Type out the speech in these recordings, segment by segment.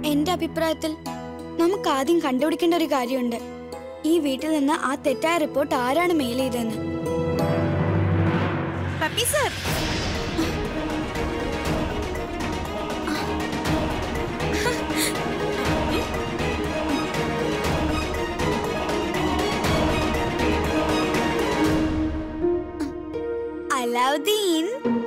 എന്റെ അഭിപ്രായത്തിൽ നമുക്ക് ആദ്യം കണ്ടുപിടിക്കേണ്ട ഒരു കാര്യമുണ്ട് ഈ വീട്ടിൽ നിന്ന് ആ തെറ്റായ റിപ്പോർട്ട് ആരാണ് മെയിൽ ചെയ്തതെന്ന് പപ്പി സർ അലാവുദ്ദീൻ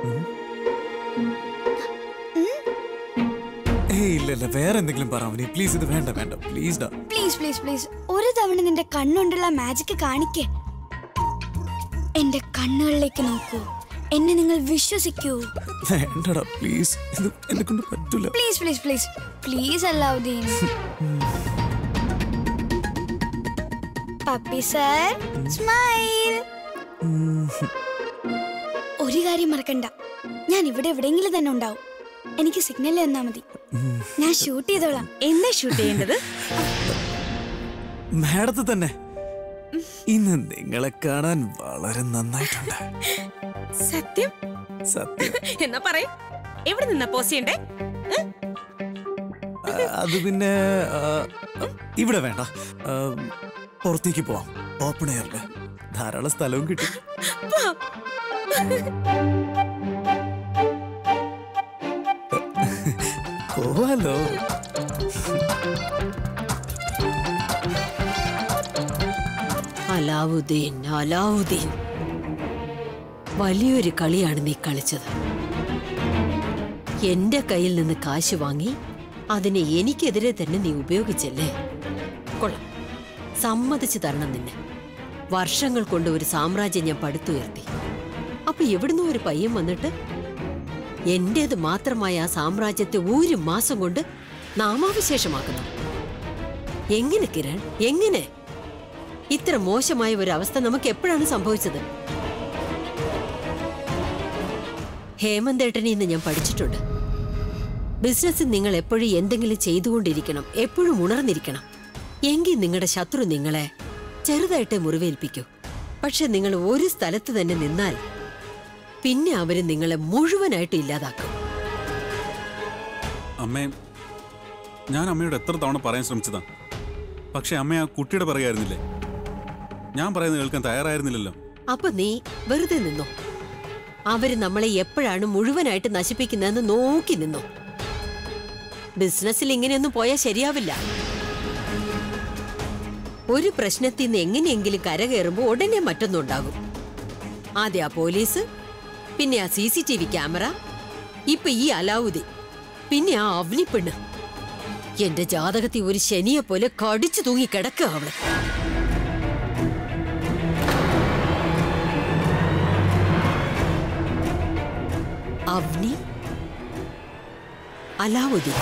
ഏയ് ഇല്ല ഇല്ല വേറെ എന്തെങ്കിലും പറ അവനി പ്ലീസ് ഇത് വേണ്ട വേണ്ട പ്ലീസ് ഡാ പ്ലീസ് പ്ലീസ് പ്ലീസ് ഒരു തവണ നിന്റെ കണ്ണുകൊണ്ടുള്ള മാജിക് കാണിക്കേ എന്റെ കണ്ണുകളിലേക്ക് നോക്കൂ എന്നെ നിങ്ങൾ വിശ്വസിക്കൂ വേണ്ടടാ പ്ലീസ് ഇത് എന്നെ കൊണ്ട് പറ്റൂല please please please please Alauddin puppy sir smile ഉം, ഒരു കാര്യം മറക്കണ്ട ഞാൻ ഇവിടെ എവിടെയെങ്കിലും തന്നെ ഉണ്ടാവും എനിക്ക് സിഗ്നൽ തന്നാ മതി ഉം. ഞാൻ ഷൂട്ട് ചെയ്തോളാം എന്നെ ഷൂട്ട് ചെയ്യേണ്ടത് മാഡത്തെ തന്നെ ഇന്ന് നിങ്ങളെ കാണാൻ വളരെ നന്നായിട്ടുണ്ട് സത്യം സത്യം എന്നാ പറയ് എവിടെ നിന്നാ പോസ് ചെയ്യണ്ടേ ഏ? ആ, അത് പിന്നെ ആ, ഇവിടെ വേണ്ട ആ, പുറത്തേക്ക് പോവാം ഓപ്പൺ എയറില് ധാരാളം സ്ഥലവും കിട്ടും പോ. പോവാലോ അലാവുദ്ദീൻ അലാവുദ്ദീൻ വലിയൊരു കളിയാണ് നീ കളിച്ചത് എന്റെ കയ്യിൽ നിന്ന് കാശ് വാങ്ങി അതിനെ എനിക്കെതിരെ തന്നെ നീ ഉപയോഗിച്ചല്ലേ കൊള്ളാം സമ്മതിച്ചു തരണം നിന്നെ വർഷങ്ങൾ കൊണ്ട് ഒരു സാമ്രാജ്യം ഞാൻ പടുത്തുയർത്തി അപ്പൊ എവിടുന്നോ ഒരു പയ്യൻ വന്നിട്ട് എന്റേത് മാത്രമായ ആ സാമ്രാജ്യത്തെ ഒരു മാസം കൊണ്ട് നാമാവിശേഷമാക്കുന്നു എങ്ങനെ കിരൺ എങ്ങനെ ഇത്ര മോശമായ ഒരു അവസ്ഥ നമുക്ക് എപ്പോഴാണ് സംഭവിച്ചത് ഹേമന്തേട്ടനെ ഇന്ന് ഞാൻ പഠിച്ചിട്ടുണ്ട് ബിസിനസ്സിൽ നിങ്ങൾ എപ്പോഴും എന്തെങ്കിലും ചെയ്തുകൊണ്ടിരിക്കണം എപ്പോഴും ഉണർന്നിരിക്കണം എങ്കിൽ നിങ്ങളുടെ ശത്രു നിങ്ങളെ ചെറുതായിട്ട് മുറിവേൽപ്പിക്കൂ പക്ഷെ നിങ്ങൾ ഒരു സ്ഥലത്ത് തന്നെ നിന്നാൽ പിന്നെ അവര് നിങ്ങളെ മുഴുവനായിട്ട് ഇല്ലാതാക്കും അമ്മേ ഞാൻ അമ്മയോട് എത്ര തവണ പറയാൻ ശ്രമിച്ചതാ പക്ഷെ അമ്മ ആ കുട്ടിയുടെ പറയായിരുന്നില്ലേ ഞാൻ പറയുന്നത് കേൾക്കാൻ തയ്യാറായിരുന്നില്ലല്ലോ അപ്പൊ നീ വെറുതെ നിന്നോ അവര് നമ്മളെ എപ്പോഴാണ് മുഴുവനായിട്ട് നശിപ്പിക്കുന്നതെന്ന് നോക്കി നിന്നോ ബിസിനസ്സിൽ ഇങ്ങനെയൊന്നും പോയാൽ ശരിയാവില്ല ഒരു പ്രശ്നത്തിൽ നിന്ന് എങ്ങനെയെങ്കിലും കരകയറുമ്പോൾ ഉടനെ മറ്റൊന്നും ഉണ്ടാകും ആദ്യം ആ പോലീസ് പിന്നെ ആ C C T V camera ഇപ്പൊ ഈ അലാവുദ്ദീൻ പിന്നെ ആ അവനിപ്പെണ്ണ് എന്റെ ജാതകത്തിൽ ഒരു ശനിയെ പോലെ കടിച്ചു തൂങ്ങി കിടക്കുക അവള് അവനി അലാവുദ്ദീൻ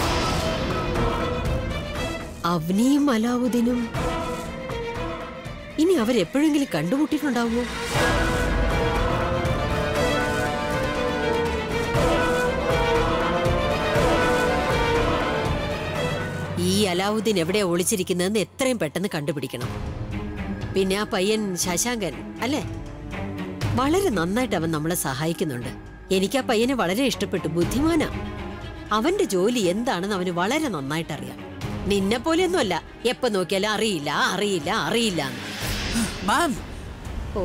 അവനിയും അലാവുദ്ദീനും ഇനി അവരെപ്പോഴെങ്കിലും കണ്ടുമുട്ടിയിട്ടുണ്ടാവുമോ ഈ അലാവുദ്ദീൻ എവിടെയാ ഒളിച്ചിരിക്കുന്നതെന്ന് എത്രയും പെട്ടെന്ന് കണ്ടുപിടിക്കണം പിന്നെ ആ പയ്യൻ ശശാങ്കൻ അല്ലേ വളരെ നന്നായിട്ട് അവൻ നമ്മളെ സഹായിക്കുന്നുണ്ട് എനിക്ക് ആ പയ്യനെ വളരെ ഇഷ്ടപ്പെട്ടു ബുദ്ധിമാനാ അവന്റെ ജോലി എന്താണെന്ന് അവന് വളരെ നന്നായിട്ട് അറിയാം നിന്നെ പോലെയൊന്നുമല്ല എപ്പോ നോക്കിയാലും അറിയില്ല അറിയില്ല അറിയില്ല എന്ന്. മാം ഓ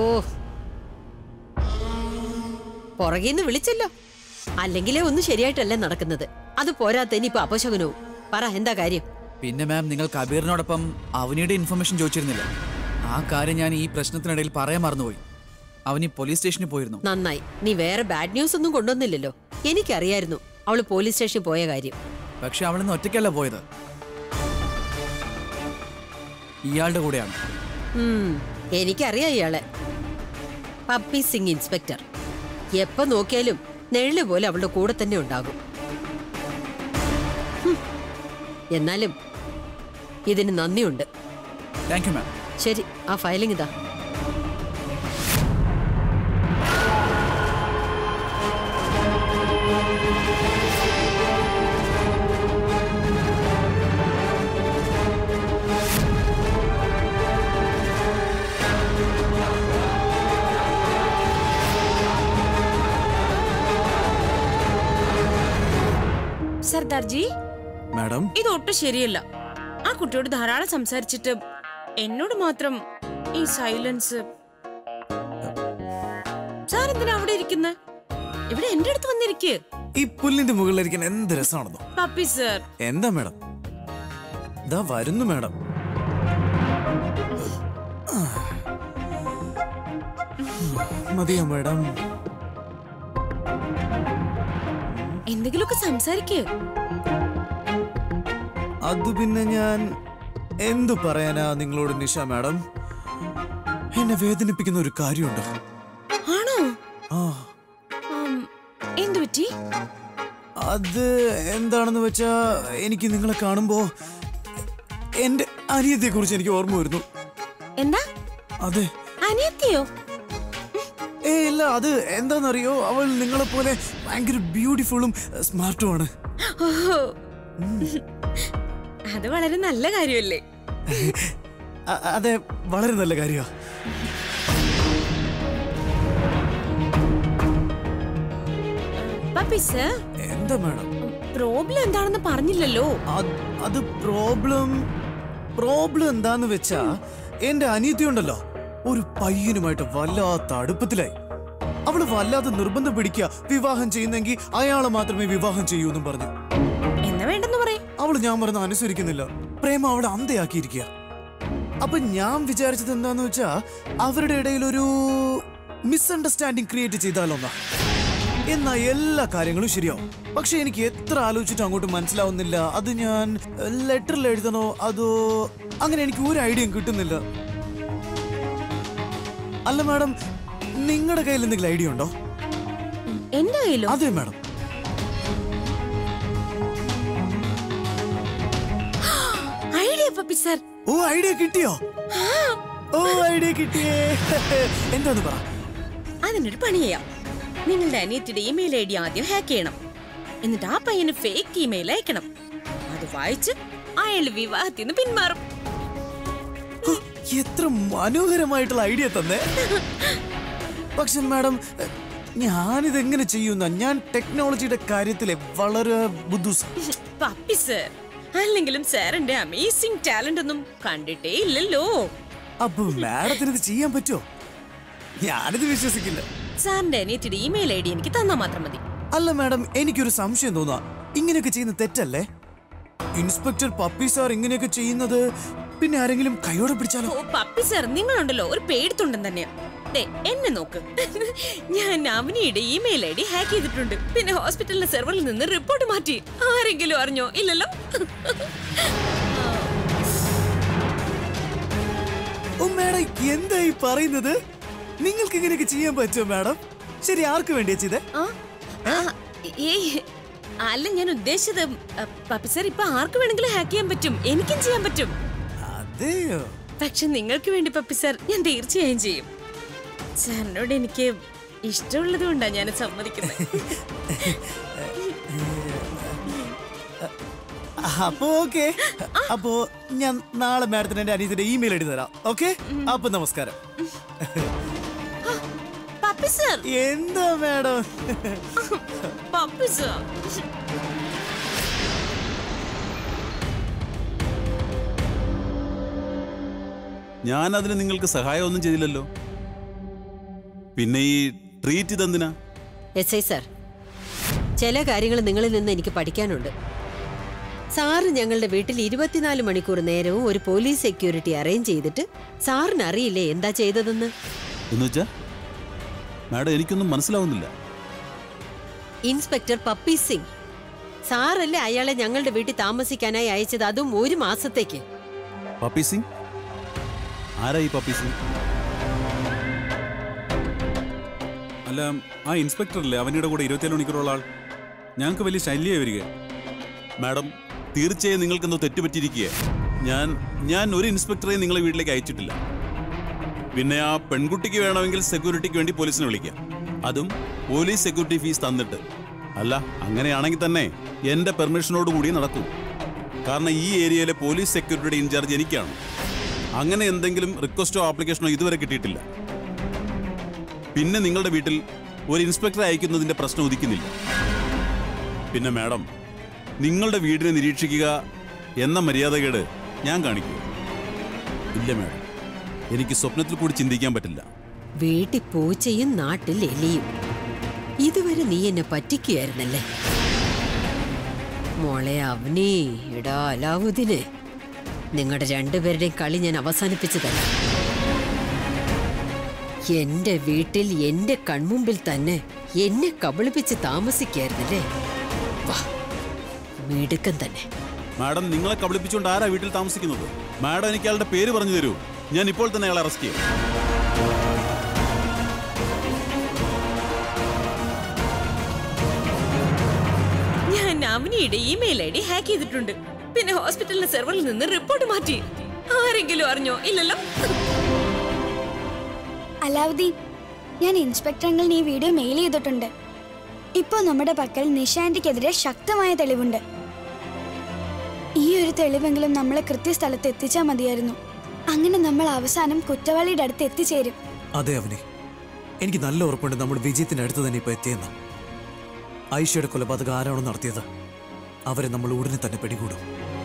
പുറകേന്ന് വിളിച്ചല്ലോ അല്ലെങ്കിലേ ഒന്നും ശരിയായിട്ടല്ലേ നടക്കുന്നത് അത് പോരാത്തതിന് ഇപ്പൊ അപശകുനവും പറ എന്താ കാര്യം പിന്നെ മാം നിങ്ങൾ കബീറിനോടൊപ്പം അവനിയുടെ ഇൻഫർമേഷൻ ചോദിച്ചിരുന്നില്ല ആ കാര്യം ഞാൻ ഈ പ്രശ്നത്തിനിടയിൽ പറയാൻ മറന്നുപോയി അവനി പോലീസ് സ്റ്റേഷനിൽ പോയിരുന്നു നന്നായി നീ വേറെ ബാഡ് ന്യൂസ് ഒന്നും കൊണ്ടുവന്നില്ലല്ലോ എനിക്കറിയായിരുന്നു അവള് പോലീസ് സ്റ്റേഷനിൽ പോയ കാര്യം പക്ഷെ അവളിന്ന് ഒറ്റയ്ക്കല്ല പോയത് ഇയാളുടെ കൂടെയാണ് ഉം, എനിക്കറിയാം ഇയാളെ പപ്പി സിംഗ് ഇൻസ്പെക്ടർ എപ്പോ നോക്കിയാലും നെഴല് പോലെ അവളുടെ കൂടെ തന്നെ ഉണ്ടാകും ഹും, എന്നാലും ഇതിന് നന്ദിയുണ്ട് താങ്ക് യു മാം ശരി ആ ഫയലിംഗ് ഇതാ സർദാർ ജി മാഡം ഇത് ഒട്ടും ശരിയല്ല ആ കുട്ടിയോട് ധാരാളം സംസാരിച്ചിട്ട് എന്നോട് മാത്രം ഈ സൈലൻസ് സാർ എന്തിനാ അവിടെ ഇരിക്കുന്നത് ഇവിടെ എന്റെ അടുത്ത് വന്നിരിക്കുക ഈ പുല്ലിന്റെ മുകളിലിരിക്കാൻ എന്ത് രസമാണെന്നോ പപ്പി സർ എന്താ മാഡം ഇതാ വരുന്നു മാഡം മതിയോ മാഡം എന്തെങ്കിലുമൊക്കെ സംസാരിക്കേ അത് പിന്നെ ഞാൻ എന്തു പറയാനാ നിങ്ങളോട് നിഷ മാഡം എന്നെ വേദനിപ്പിക്കുന്ന ഒരു കാര്യമുണ്ട് ആണോ ആ ആം, എന്തു പറ്റി അത് എന്താണെന്ന് വെച്ചാ എനിക്ക് നിങ്ങളെ കാണുമ്പോ എന്റെ അനിയത്തെ കുറിച്ച് എനിക്ക് ഓർമ്മ വരുന്നു എന്താ അതെ അനിയത്തിയോ ഏ ഇല്ല അത് എന്താണെന്നറിയോ അവൾ നിങ്ങളെ പോലെ ഭയങ്കര ബ്യൂട്ടിഫുള്ളും സ്മാർട്ടുമാണ് ഓഹോ അത് വളരെ നല്ല കാര്യമല്ലേ അ- അതെ വളരെ നല്ല കാര്യമാണ് പപ്പി സർ എന്താ മാഡം പ്രോബ്ലം എന്താണെന്ന് പറഞ്ഞില്ലല്ലോ അത് അത് പ്രോബ്ലം പ്രോബ്ലം എന്താന്ന് വെച്ചാ എന്റെ അനിയത്തി ഉണ്ടല്ലോ ഒരു പയ്യനുമായിട്ട് വല്ലാത്ത അടുപ്പത്തിലായി അവള് വല്ലാതെ നിർബന്ധം പിടിക്കുക വിവാഹം ചെയ്യുന്നെങ്കിൽ അയാളെ മാത്രമേ വിവാഹം ചെയ്യൂ എന്നും പറഞ്ഞു എന്നാ വേണ്ടെന്ന് പറയും അവള് ഞാൻ പറഞ്ഞ അനുസരിക്കുന്നില്ല പ്രേമ അവിടെ അന്തയാക്കിയിരിക്കുക അപ്പൊ ഞാൻ വിചാരിച്ചത് എന്താന്ന് വെച്ചാ അവരുടെ ഇടയിൽ ഒരു മിസ്അണ്ടർസ്റ്റാൻഡിങ് ക്രിയേറ്റ് ചെയ്താലോന്നാ എന്നാ എല്ലാ കാര്യങ്ങളും ശരിയാവും പക്ഷെ എനിക്ക് എത്ര ആലോചിച്ചിട്ട് അങ്ങോട്ട് മനസ്സിലാവുന്നില്ല അത് ഞാൻ ലെറ്ററിൽ എഴുതണോ അതോ അങ്ങനെ എനിക്ക് ഒരു ഐഡിയയും കിട്ടുന്നില്ല അല്ല മാഡം നിങ്ങളുടെ കയ്യിൽ എന്തെങ്കിലും ഐഡിയ ഉണ്ടോ എന്റെ കയ്യിലോ അതെ മാഡം ഐഡിയ പപ്പി സർ ഓ ഐഡിയ കിട്ടിയോ ഓ ഐഡിയ കിട്ടിയേ എന്താന്ന് പറ അതിനൊരു പണി ചെയ്യാം നിങ്ങളുടെ അനിയത്തിയുടെ ഇമെയിൽ ഐ ഡി ആദ്യം ഹാക്ക് ചെയ്യണം എന്നിട്ട് ആ പയ്യന് ഫേക്ക് ഇമെയിൽ അയക്കണം അത് വായിച്ച് അയാൾ വിവാഹത്തിൽ നിന്ന് പിന്മാറും ഹോ, എത്ര മനോഹരമായിട്ടുള്ള ഐഡിയ തന്നെ പക്ഷെ മാഡം ഞാനിത് എങ്ങനെ ചെയ്യുന്ന ഞാൻ ടെക്നോളജിയുടെ കാര്യത്തിലെ വളരെ ബുദ്ധിസ പപ്പി സർ അല്ലെങ്കിലും സാറിന്റെ അമേസിംഗ് ടാലന്റ് ഒന്നും കണ്ടിട്ടേ ഇല്ലല്ലോ അപ്പൊ മാഡത്തിന് ഇത് ചെയ്യാൻ പറ്റുമോ ഞാനിത് വിശ്വസിക്കില്ല സാറിന്റെ അനിയത്തിയുടെ ഇമെയിൽ ഐ ഡി എനിക്ക് തന്നാ മാത്രം മതി അല്ല മാഡം എനിക്കൊരു സംശയം തോന്നാ ഇങ്ങനെയൊക്കെ ചെയ്യുന്ന തെറ്റല്ലേ ഇൻസ്പെക്ടർ പപ്പി സാർ ഇങ്ങനെയൊക്കെ ചെയ്യുന്നത് പിന്നെ ആരെങ്കിലും കൈയോടെ പിടിച്ചാലോ ഓ പപ്പി സർ നിങ്ങളുണ്ടല്ലോ ഒരു പേടിത്തുണ്ടൻ തന്നെയാ ദേ എന്നെ നോക്ക് ഞാൻ അവനിയുടെ ഇമെയിൽ ഐ ഡി ഹാക്ക് ചെയ്തിട്ടുണ്ട് പിന്നെ ഹോസ്പിറ്റലിലെ സെർവറിൽ നിന്ന് റിപ്പോർട്ട് മാറ്റി ആരെങ്കിലും അറിഞ്ഞോ ഇല്ലല്ലോ ഓ മാഡം എന്താ ഈ പറയുന്നത് നിങ്ങൾക്ക് ഇങ്ങനെയൊക്കെ ചെയ്യാൻ പറ്റുമോ മാഡം ശരി ആർക്ക് വേണ്ടിയാ ചെയ്തേ ആ, ആ, ഏയ് അല്ല ഞാൻ ഉദ്ദേശിച്ചത് അ, പപ്പി സർ ഇപ്പൊ ആർക്ക് വേണമെങ്കിലും ഹാക്ക് ചെയ്യാൻ പറ്റും എനിക്കും ചെയ്യാൻ പറ്റും അതെയോ പക്ഷെ നിങ്ങൾക്ക് വേണ്ടി പപ്പി സർ ഞാൻ തീർച്ചയായും ചെയ്യും സാറിനോട് എനിക്ക് ഇഷ്ടമുള്ളത് കൊണ്ടാ ഞാൻ സമ്മതിക്കുന്നത് അപ്പൊ ഓക്കെ അപ്പോ ഞാൻ നാളെ മാഡത്തിന് എന്റെ അനിയത്തിന്റെ ഇമെയിൽ എഴുതി തരാം ഓക്കെ അപ്പൊ നമസ്കാരം പപ്പി സർ എന്താ മാഡം പപ്പി സർ ഞാൻ അതിന് നിങ്ങൾക്ക് സഹായമൊന്നും ചെയ്തില്ലല്ലോ പിന്നെ ഈ ട്രീറ്റ് ഇതെന്തിനാ എസ് ഐ സാർ ചില കാര്യങ്ങൾ നിങ്ങളിൽ നിന്ന് എനിക്ക് പഠിക്കാനുണ്ട് സാറ് ഞങ്ങളുടെ വീട്ടിൽ ഇരുപത്തിനാല് മണിക്കൂർ നേരവും ഒരു പോലീസ് സെക്യൂരിറ്റി അറേഞ്ച് ചെയ്തിട്ട് സാറിന് അറിയില്ലേ എന്താ ചെയ്തതെന്ന് എന്ന് വെച്ചാ മാഡം എനിക്കൊന്നും മനസ്സിലാവുന്നില്ല ഇൻസ്പെക്ടർ പപ്പി സിംഗ് സാറല്ലേ അയാളെ ഞങ്ങളുടെ വീട്ടിൽ താമസിക്കാനായി അയച്ചത് അതും ഒരു മാസത്തേക്ക് പപ്പി സിംഗ് ആരാ ഈ പപ്പി സിംഗ് അല്ല ആ ഇൻസ്പെക്ടറല്ലേ അവനിയുടെ കൂടെ ഇരുപത്തിയേഴ് മണിക്കൂറുള്ള ആൾ ഞങ്ങൾക്ക് വലിയ ശല്യമായി വരിക മാഡം തീർച്ചയായും നിങ്ങൾക്കെന്തോ തെറ്റുപറ്റിയിരിക്കുക ഞാൻ ഞാൻ ഒരു ഇൻസ്പെക്ടറെ നിങ്ങളെ വീട്ടിലേക്ക് അയച്ചിട്ടില്ല പിന്നെ ആ പെൺകുട്ടിക്ക് വേണമെങ്കിൽ സെക്യൂരിറ്റിക്ക് വേണ്ടി പോലീസിനെ വിളിക്കാം അതും പോലീസ് സെക്യൂരിറ്റി ഫീസ് തന്നിട്ട് അല്ല അങ്ങനെയാണെങ്കിൽ തന്നെ എൻ്റെ പെർമിഷനോട് കൂടി നടക്കൂ കാരണം ഈ ഏരിയയിലെ പോലീസ് സെക്യൂരിറ്റിയുടെ ഇൻചാർജ് എനിക്കാണ് അങ്ങനെ എന്തെങ്കിലും റിക്വസ്റ്റോ ആപ്ലിക്കേഷനോ ഇതുവരെ കിട്ടിയിട്ടില്ല പിന്നെ നിങ്ങളുടെ വീട്ടിൽ ഒരു ഇൻസ്പെക്ടറെ അയക്കുന്നതിന്റെ പ്രശ്നം ഉദിക്കുന്നില്ല പിന്നെ മാഡം നിങ്ങളുടെ വീടിനെ നിരീക്ഷിക്കുക എന്ന മര്യാദകേട് ഞാൻ കാണിക്കൂ ഇല്ല മാഡം എനിക്ക് സ്വപ്നത്തിൽ കൂടി ചിന്തിക്കാൻ പറ്റില്ല വീട്ടിൽ പൂച്ചയും നാട്ടിൽ എലിയും ഇതുവരെ നീ എന്നെ പറ്റിക്കുകയായിരുന്നല്ലേ മോളെ അവനീ ഇടാ അലാവുദ്ദീനെ നിങ്ങളുടെ രണ്ടുപേരുടെയും കളി ഞാൻ അവസാനിപ്പിച്ചു തരാം എന്റെ വീട്ടിൽ എന്റെ കൺമുമ്പിൽ തന്നെ എന്നെ കബളിപ്പിച്ച് താമസിക്കായിരുന്നല്ലേ വാ മിടുക്കൻ തന്നെ മാഡം നിങ്ങളെ കബളിപ്പിച്ചുകൊണ്ട് ആരാ വീട്ടിൽ താമസിക്കുന്നത് മാഡം എനിക്ക് അയാളുടെ പേര് പറഞ്ഞു തരൂ ഞാൻ ഇപ്പോൾ തന്നെ അയാളെ അറസ്റ്റ് ചെയ്യും ഞാൻ നവനിയുടെ ഇമെയിൽ ഐ ഡി ഹാക്ക് ചെയ്തിട്ടുണ്ട് പിന്നെ ഹോസ്പിറ്റലിലെ സെർവറിൽ നിന്ന് റിപ്പോർട്ട് മാറ്റി ആരെങ്കിലും അറിഞ്ഞോ ഇല്ലല്ലോ അലാവുദ്ദീൻ ഞാൻ ഇൻസ്പെക്ടർ അങ്കിളിന് ഈ വീഡിയോ മെയിൽ ചെയ്തിട്ടുണ്ട് ഇപ്പോൾ നമ്മുടെ പക്കൽ നിഷാന്റിക്കെതിരെ ശക്തമായ തെളിവുണ്ട് ഈ ഒരു തെളിവെങ്കിലും നമ്മളെ കൃത്യസ്ഥലത്ത് എത്തിച്ചാൽ മതിയായിരുന്നു അങ്ങനെ നമ്മൾ അവസാനം കുറ്റവാളിയുടെ അടുത്ത് എത്തിച്ചേരും അതെ അവനെ എനിക്ക് നല്ല ഉറപ്പുണ്ട് നമ്മുടെ വിജയത്തിന്റെ അടുത്ത് തന്നെ ഇപ്പൊ എത്തിയെന്ന് ഐഷയുടെ കൊലപാതകം ആരാണോ നടത്തിയത് അവരെ നമ്മൾ ഉടനെ തന്നെ പിടികൂടും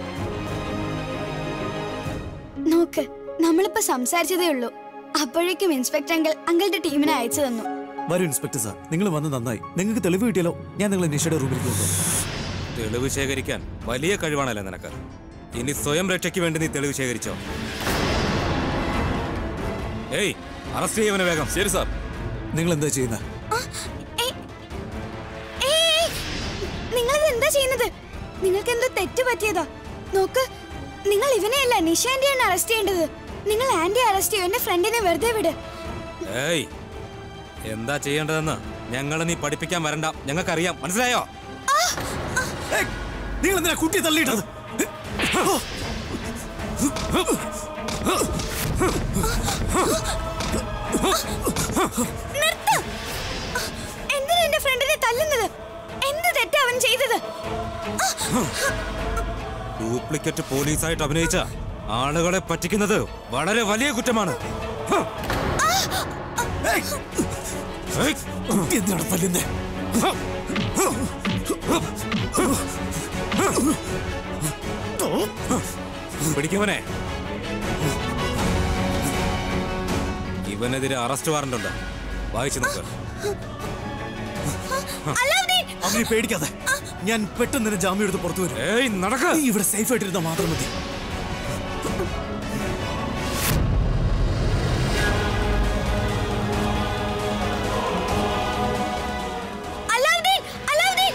നോക്ക് നമ്മളിപ്പോ സംസാരിച്ചതേ ഉള്ളൂ അപ്പോഴേക്കും ഇൻസ്പെക്ടർ അങ്കിൾ അങ്കിളുടെ ടീമിനെ അയച്ചു തന്നു വരൂ ഇൻസ്പെക്ടർ സാർ നിങ്ങൾ വന്ന് നന്നായി നിങ്ങൾക്ക് തെളിവ് കിട്ടിയാലോ ഞാൻ നിങ്ങളെ നിഷയുടെ റൂമിലേക്ക് കൊണ്ടുപോകും തെളിവ് ശേഖരിക്കാൻ വലിയ കഴിവാണല്ലേ നിനക്ക് ഇനി സ്വയം രക്ഷയ്ക്ക് വേണ്ടി നീ തെളിവ് ശേഖരിച്ചോ ഏയ് അറസ്റ്റ് ചെയ്യവനെ വേഗം ശരി സാർ നിങ്ങൾ എന്താ ചെയ്യുന്നത് നിങ്ങൾ എന്താ ചെയ്യുന്നത് നിങ്ങൾക്ക് എന്തോ തെറ്റ് പറ്റിയതാ നോക്ക് നിങ്ങൾ ഇവനെയല്ല നിഷാന്റെയാണ് അറസ്റ്റ് ചെയ്യേണ്ടത് നിങ്ങൾ ആന്റി അറസ്റ്റ് ചെയ്യും എന്റെ ഫ്രണ്ടിനെ വെറുതെ വിട് ഏയ് എന്താ ചെയ്യേണ്ടതെന്ന് ഞങ്ങളെ നീ പഠിപ്പിക്കാൻ വരണ്ട ഞങ്ങൾക്കറിയാം മനസ്സിലായോ നിങ്ങൾ എന്തിനാ കുട്ടിയെ തള്ളിയിട്ടത് നിർത്ത്! എന്തിനാ എന്റെ ഫ്രണ്ടിനെ തല്ലുന്നത് എന്ത് തെറ്റാ അവൻ ചെയ്തത് ഡ്യൂപ്ലിക്കേറ്റ് പോലീസായിട്ട് അഭിനയിച്ച ആളുകളെ പറ്റിക്കുന്നത് വളരെ വലിയ കുറ്റമാണ് ഹ്. ഏയ്. കുട്ടി എന്തിനാണ് തല്ലുന്നേ പിടിക്കുവനെ ഇവനെതിരെ അറസ്റ്റ് വാറന്റ് ഉണ്ട് വായിച്ചു നോക്ക് അലാവുദ്ദീൻ! അവനെ പേടിക്കാതെ ഞാൻ പെട്ടെന്ന് തന്നെ ജാമ്യം എടുത്ത് പുറത്തു വരും ഏയ് നടക്ക നീ ഇവിടെ സേഫ് ആയിട്ടിരുന്നാൽ മാത്രം മതി അലാവുദ്ദീൻ! അലാവുദ്ദീൻ!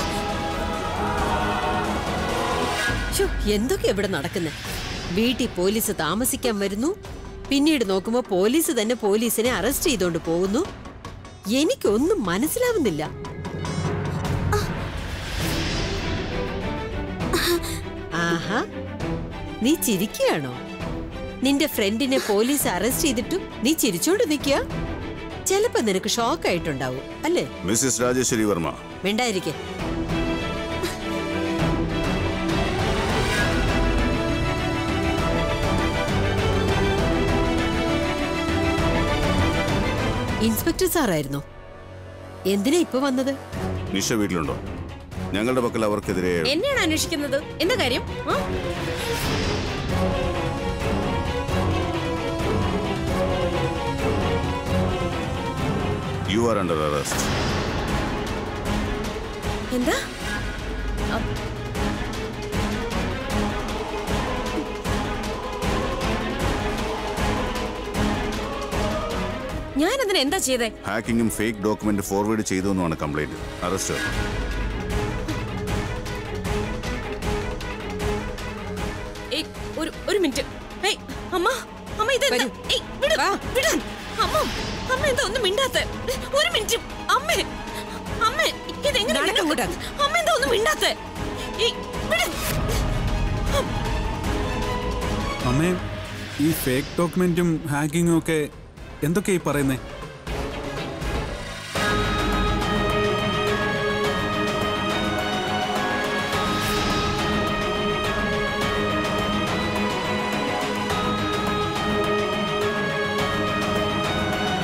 ശ്ശോ, എന്തൊക്കെയാ ഇവിടെ നടക്കുന്നത് വീട്ടിൽ പോലീസ് താമസിക്കാൻ വരുന്നു പിന്നീട് നോക്കുമ്പോ പോലീസ് തന്നെ പോലീസിനെ അറസ്റ്റ് ചെയ്തോണ്ട് പോകുന്നു എനിക്കൊന്നും മനസ്സിലാവുന്നില്ല ആഹാ നീ ചിരിക്കുകയാണോ നിന്റെ ഫ്രണ്ടിനെ പോലീസ് അറസ്റ്റ് ചെയ്തിട്ടും നീ ചിരിച്ചോണ്ട് നിൽക്കുക ചിലപ്പോ നിനക്ക് ഷോക്ക് ആയിട്ടുണ്ടാവും അല്ലേ മിസ്സിസ് രാജേശ്വരി വർമ്മ വേണ്ടായിരിക്കേ ഇൻസ്പെക്ടർ സാറായിരുന്നോ എന്തിനാ ഇപ്പൊ വന്നത് നിഷ വീട്ടിലുണ്ടോ ഞങ്ങളുടെ പക്കൽ അവർക്കെതിരെ എന്നെയാണ് അന്വേഷിക്കുന്നത് എന്താ കാര്യം ആ? യു ആർ അണ്ടർ അറസ്റ്റ് എന്താ ഞാൻ അതിന് എന്താ ചെയ്തേ ഹാക്കിങ്ങും ഫേക്ക് ഡോക്യുമെന്റ് ഫോർവേഡ് ചെയ്തു എന്നുമാണ് കംപ്ലൈന്റ് അറസ്റ്റ് ഏയ് ഒരു ഒരു മിനിറ്റ് ഏയ് അമ്മ അമ്മ ഇതെന്താ വരൂ. ഏയ് വിട് വാ. വിടാൻ അമ്മ അമ്മ എന്താ ഒന്നും മിണ്ടാത്ത ഒരു മിനിറ്റ് അമ്മേ അമ്മേ ഇതെങ്ങനെ നടക്ക് നിങ്ങൾക്ക്- അങ്ങോട്ട്. അമ്മ എന്താ ഒന്നും മിണ്ടാത്ത ഏയ് വിട് അമ്മേ ഈ ഫേക്ക് ഡോക്യുമെന്റും ഹാക്കിങ്ങും ഒക്കെ എന്തൊക്കെയാ ഈ പറയുന്നേ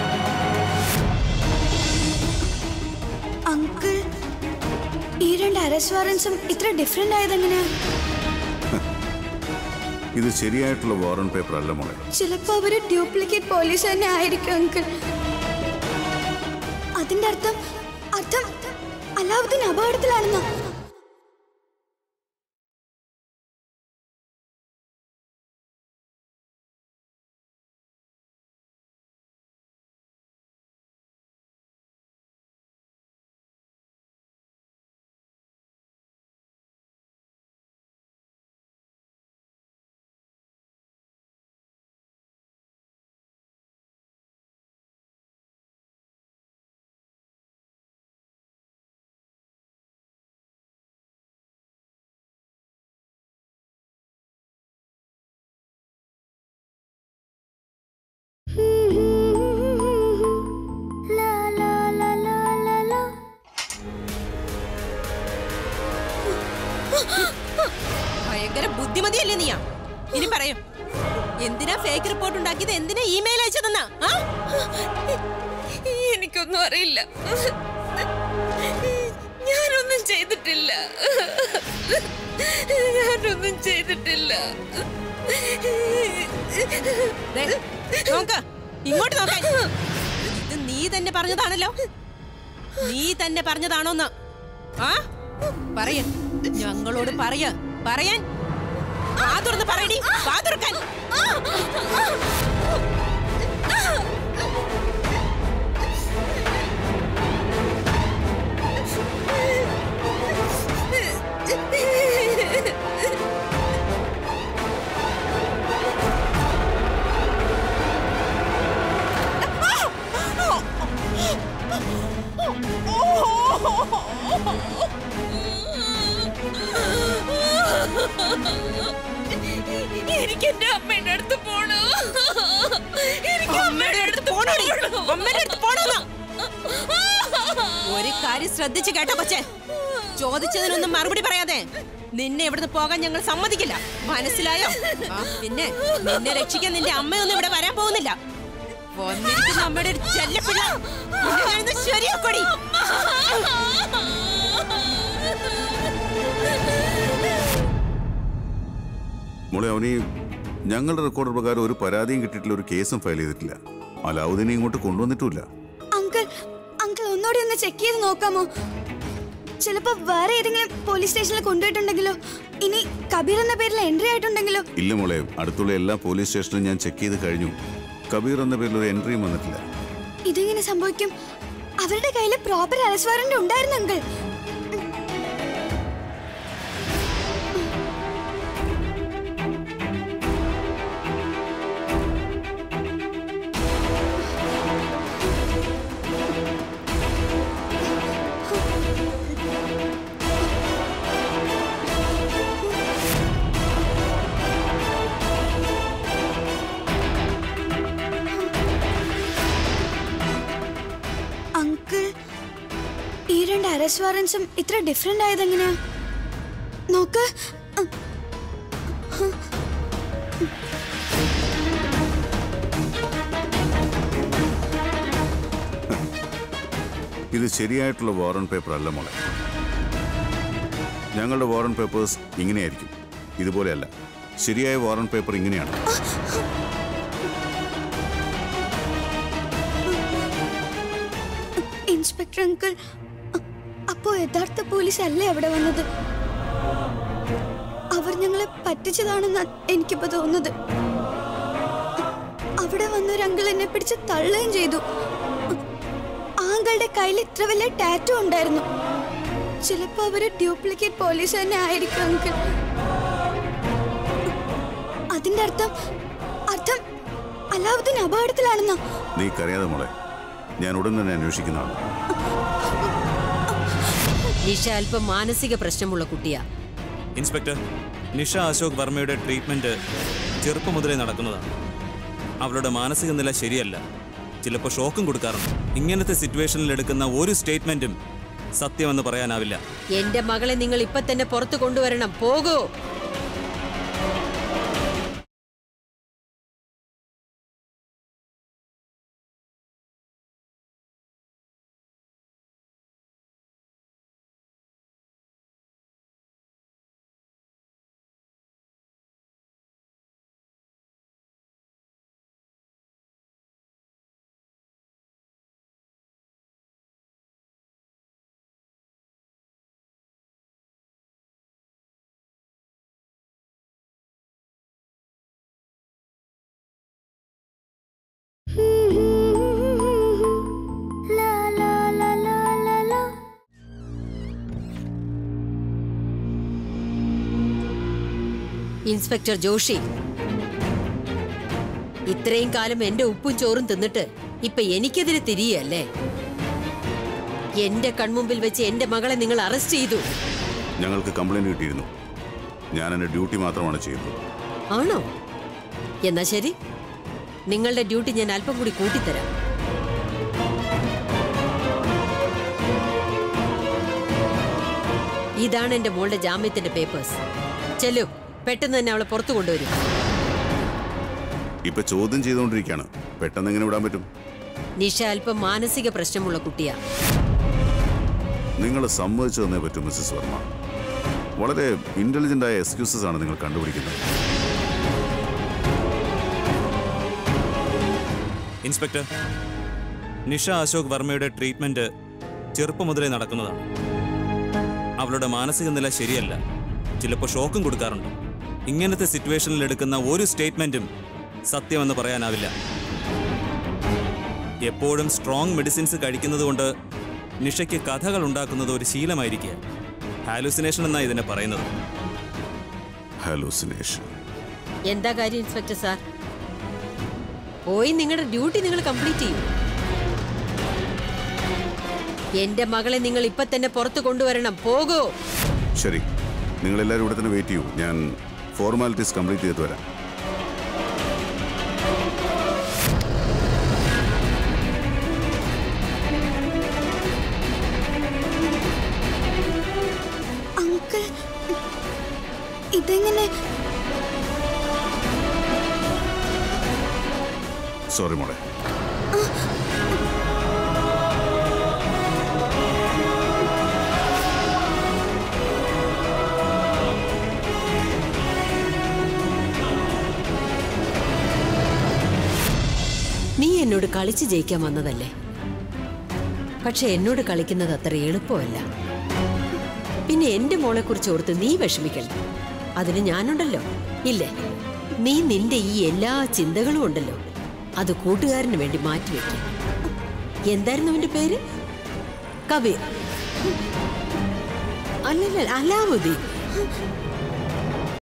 അങ്കിൾ ഈ രണ്ട് അറസ്റ്റ് വാറൻസും ഇത്ര ഡിഫറെന്റ് ആയതെങ്ങനെയാ ഇത് ശരിയായിട്ടുള്ള വാറണ്ട് പേപ്പർ അല്ല മോളെ ചിലപ്പോ അവര് ഡ്യൂപ്ലിക്കേറ്റ് പോലീസ് തന്നെ ആയിരിക്കും അങ്കിൾ അതിന്റെ അർത്ഥം അർത്ഥം അലാവുദ്ദീൻ അപകടത്തിലാണെന്നോ ഭയങ്കര ബുദ്ധിമതിയല്ലേ നീയാ ഇനി പറയും എന്തിനാ ഫേക്ക് റിപ്പോർട്ട് ഉണ്ടാക്കിയത് എന്തിനാ ഇമെയിൽ അയച്ചതെന്നാ ആ? എനിക്കൊന്നും അറിയില്ല ഞാനൊന്നും ചെയ്തിട്ടില്ല ഞാനൊന്നും ചെയ്തിട്ടില്ല ദേ, നോക്ക് ഇങ്ങോട്ട് നോക്കാൻ ഇത് നീ തന്നെ പറഞ്ഞതാണല്ലോ നീ തന്നെ പറഞ്ഞതാണോന്ന് ആ പറയ ഞങ്ങളോട് പറയ പറയാൻ വാ തുറന്ന് പറയടി വാ തുറക്കാൻ എനിക്ക് എന്റെ അമ്മയുടെ അടുത്ത് പോണോ എനിക്ക് അമ്മയുടെ അടുത്ത് പോണോ അമ്മയുടെ അടുത്ത് പോണോന്ന് ഒരു കാര്യം ശ്രദ്ധിച്ച് കേട്ടോ കൊച്ചെ ചോദിച്ചതിനൊന്നും മറുപടി പറയാതെ നിന്നെ ഇവിടുന്ന് പോകാൻ ഞങ്ങൾ സമ്മതിക്കില്ല മനസ്സിലായോ ആ, പിന്നെ നിന്നെ രക്ഷിക്കാൻ നിന്റെ അമ്മയൊന്നും ഇവിടെ വരാൻ പോകുന്നില്ല വന്നിരിക്കുന്ന അമ്മയുടെ ഒരു ചെല്ലപ്പിള്ള നിന്നെ ഞാനിന്ന് ശരിയാക്കോടി മോളെ അവനീ ഞങ്ങളുടെ റെക്കോർഡ് പ്രകാരം ഒരു പരാതിയും കിട്ടിയിട്ടില്ല ഒരു കേസും ഫയൽ ചെയ്തിട്ടില്ല അലാവുദ്ദീനെ ഇങ്ങോട്ട് കൊണ്ടുവന്നിട്ടുമില്ല അങ്കിൾ അങ്കിൾ ഒന്നുകൂടി ഒന്ന് ചെക്ക് ചെയ്ത് നോക്കാമോ ചിലപ്പോ വേറെ ഏതെങ്കിലും പോലീസ് സ്റ്റേഷനിൽ കൊണ്ടുപോയിട്ടുണ്ടെങ്കിലോ ഇനി കബീർ എന്ന പേരിൽ എൻട്രി ആയിട്ടുണ്ടെങ്കിലോ ഇല്ല മോളെ അടുത്തുള്ള എല്ലാ പോലീസ് സ്റ്റേഷനും ഞാൻ ചെക്ക് ചെയ്ത് കഴിഞ്ഞു കബീർ എന്ന പേരിൽ ഒരു എൻട്രിയും വന്നിട്ടില്ല ഇതെങ്ങനെ സംഭവിക്കും അവരുടെ കയ്യിൽ പ്രോപ്പർ അറസ്റ്റ് വാറന്റ് ഉണ്ടായിരുന്നു അങ്കിൾ അങ്കിൾ ഈ രണ്ട് അറസ്റ്റ് വാറൻസും ഇത്ര ഡിഫറെന്റ് ആയതെങ്ങനെയാ നോക്ക് അ- ഇത് ശരിയായിട്ടുള്ള വാറണ്ട് പേപ്പർ അല്ല മോളെ ഞങ്ങളുടെ വാറണ്ട് പേപ്പേഴ്സ് ഇങ്ങനെയായിരിക്കും ഇതുപോലെയല്ല ശരിയായ വാറണ്ട് പേപ്പർ ഇങ്ങനെയാണ് ഇൻസ്പെക്ടർ അങ്കിൾ അ- അപ്പോ യഥാർത്ഥ പോലീസ് അല്ലേ അവിടെ വന്നത് അവർ ഞങ്ങളെ പറ്റിച്ചതാണെന്ന് എനിക്കിപ്പോ തോന്നുന്നത് അവിടെ വന്നൊരു അങ്കിൾ എന്നെ പിടിച്ച് തള്ളുകയും ചെയ്തു ആ അങ്കിളുടെ കയ്യിൽ ഇത്ര വലിയ ടാറ്റു ഉണ്ടായിരുന്നു ചിലപ്പോ അവര് ഡ്യൂപ്ലിക്കേറ്റ് പോലീസ് തന്നെ ആയിരിക്കും അങ്കിൾ അതിന്റെ അർത്ഥം അർത്ഥം അലാവുദ്ദീൻ അപകടത്തിലാണെന്നോ നീ കരയാതെ മോളെ ഞാൻ ഉടൻ തന്നെ അന്വേഷിക്കുന്നതാണ് നിഷ അല്പം മാനസിക പ്രശ്നമുള്ള കുട്ടിയാ ഇൻസ്പെക്ടർ നിഷ അശോക് വർമ്മയുടെ ട്രീറ്റ്മെന്റ് ചെറുപ്പം മുതലേ നടക്കുന്നതാണ് അവളുടെ മാനസിക നില ശരിയല്ല ചിലപ്പോൾ ഷോക്കും കൊടുക്കാറുണ്ട് ഇങ്ങനത്തെ സിറ്റുവേഷനിൽ എടുക്കുന്ന ഒരു സ്റ്റേറ്റ്മെന്റും സത്യമെന്ന് പറയാനാവില്ല എന്റെ മകളെ നിങ്ങൾ ഇപ്പൊ തന്നെ പുറത്തു കൊണ്ടുവരണം പോകൂ ഇൻസ്പെക്ടർ ജോഷി ഇത്രയും കാലം എന്റെ ഉപ്പും ചോറും തിന്നിട്ട് ഇപ്പൊ എനിക്കെതിരെ തിരിയല്ലേ എന്റെ കൺമുമ്പിൽ വെച്ച് എന്റെ മകളെ നിങ്ങൾ അറസ്റ്റ് ചെയ്തു ഞങ്ങൾക്ക് കംപ്ലൈന്റ് കിട്ടിയിരുന്നു ഞാൻ എൻ്റെ ഡ്യൂട്ടി മാത്രമാണ് ചെയ്തത് ആണോ എന്നാ ശരി നിങ്ങളുടെ ഡ്യൂട്ടി ഞാൻ അല്പം കൂടി കൂട്ടിത്തരാം ഇതാണ് എന്റെ മോളുടെ ജാമ്യത്തിന്റെ പേപ്പേഴ്സ് ചെല്ലു പെട്ടെന്ന് തന്നെ അവളെ പുറത്തു കൊണ്ടുവരും ഇപ്പൊ ചോദ്യം ചെയ്തുകൊണ്ടിരിക്കുകയാണ് പെട്ടെന്ന് എങ്ങനെ വിടാൻ പറ്റും നിഷ അല്പം മാനസിക പ്രശ്നമുള്ള കുട്ടിയാ നിങ്ങൾ സമ്മതിച്ചു തന്നേ പറ്റൂ മിസ്സസ് വർമ്മ വളരെ ഇന്റലിജന്റ് ആയ എക്സ്ക്യൂസസ് ആണ് നിങ്ങൾ കണ്ടുപിടിക്കുന്നത് ഇൻസ്പെക്ടർ നിഷ അശോക് വർമ്മയുടെ ട്രീറ്റ്മെന്റ് ചെറുപ്പം മുതലേ നടക്കുന്നതാണ് അവളുടെ മാനസിക നില ശരിയല്ല ചിലപ്പോൾ ഷോക്കും കൊടുക്കാറുണ്ട് ഇങ്ങനത്തെ സിറ്റുവേഷനിൽ എടുക്കുന്ന ഒരു സ്റ്റേറ്റ്മെന്റും സത്യമെന്ന് പറയാനാവില്ല എപ്പോഴും സ്ട്രോങ് മെഡിസിൻസ് കഴിക്കുന്നത് കൊണ്ട് നിഷയ്ക്ക് കഥകൾ ഉണ്ടാക്കുന്നത് ഒരു ശീലമായിരിക്കുക ഹാലുസിനേഷൻ എന്നാണ് ഇതിനെ പറയുന്നത് ഹാലൂസിനേഷൻ എന്താ കാര്യം ഇൻസ്പെക്ടർ സാർ പോയി നിങ്ങളുടെ ഡ്യൂട്ടി നിങ്ങൾ കംപ്ലീറ്റ് ചെയ്യൂ എന്റെ മകളെ നിങ്ങൾ ഇപ്പൊ തന്നെ പുറത്തു കൊണ്ടുവരണം പോകൂ ശരി നിങ്ങൾ എല്ലാവരും ഇവിടെ തന്നെ വെയിറ്റ് ചെയ്യൂ ഞാൻ ഫോർമാലിറ്റീസ് കംപ്ലീറ്റ് ചെയ്തിട്ട് വരാം അങ്കിൾ ഇതെങ്ങനെ സോറി മോളെ നീ എന്നോട് കളിച്ച് ജയിക്കാൻ വന്നതല്ലേ പക്ഷെ എന്നോട് കളിക്കുന്നത് അത്ര എളുപ്പമല്ല പിന്നെ എന്റെ മോളെ കുറിച്ച് ഓർത്ത് നീ വിഷമിക്കണ്ട അതിന് ഞാനുണ്ടല്ലോ ഇല്ലേ നീ നിന്റെ ഈ എല്ലാ ചിന്തകളും ഉണ്ടല്ലോ അത് കൂട്ടുകാരന് വേണ്ടി മാറ്റിവെക്കും എന്തായിരുന്നു അവന്റെ പേര് കബീർ അല്ലല്ല അലാവുദ്ദീൻ